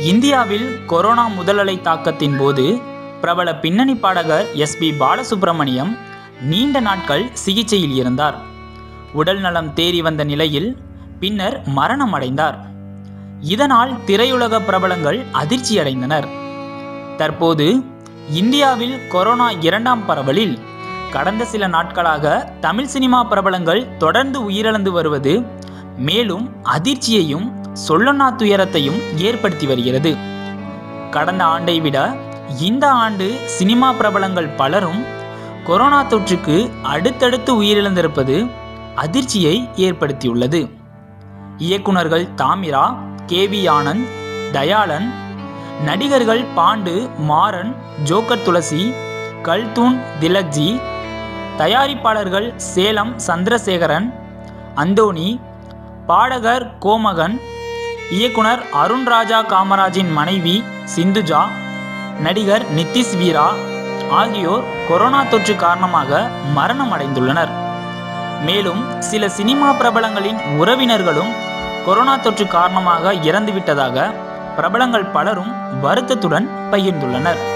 இந்தியாவில் கொரோனா முதலலை தாக்கத்தின் போது பிரபல பின்னணி பாடகர் எஸ்பி பாலசுப்ரமணியம் நீண்ட நாட்கள் சிகிச்சையில் இருந்தார் உடல் நலம் தேறி வந்த நிலையில் பின்னர் மரணம் அடைந்தார் இதனால் திரையுலக பிரபலங்கள் அதிர்ச்சியடைந்தனர் தற்போது இந்தியாவில் கொரோனா இரண்டாம் பரவலில் கடந்த சில நாட்களாக தமிழ் சினிமா பிரபலங்கள் தொடர்ந்து உயிரிழந்து வருவது மேலும் அதிர்ச்சியையும் சொல்லொன்னா துயரத்தையும் ஏற்படுத்தி வருகிறது கடந்த ஆண்டை விட இந்த ஆண்டு சினிமா பிரபலங்கள் பலரும் கொரோனா தொற்றுக்கு அடுத்தடுத்து உயிரிழந்திருப்பது அதிர்ச்சியை ஏற்படுத்தியுள்ளது இயக்குனர்கள் தாமிரா கே வி ஆனந்த் தயாளன் நடிகர்கள் பாண்டு மாறன் ஜோக்கர் துளசி கல்தூன் திலக்ஜி தயாரிப்பாளர்கள் சேலம் சந்திரசேகரன் அந்தோணி பாடகர் கோமகன் இயக்குனர் அருண் ராஜா காமராஜின் மனைவி சிந்துஜா நடிகர் நித்திஷ் வீரா ஆகியோர் கொரோனா தொற்று காரணமாக மரணம் அடைந்துள்ளனர் மேலும் சில சினிமா பிரபலங்களின் உறவினர்களும் கொரோனா தொற்று காரணமாக இறந்துவிட்டதாக பிரபலங்கள் பலரும் வருத்தத்துடன் பகிர்ந்துள்ளனர்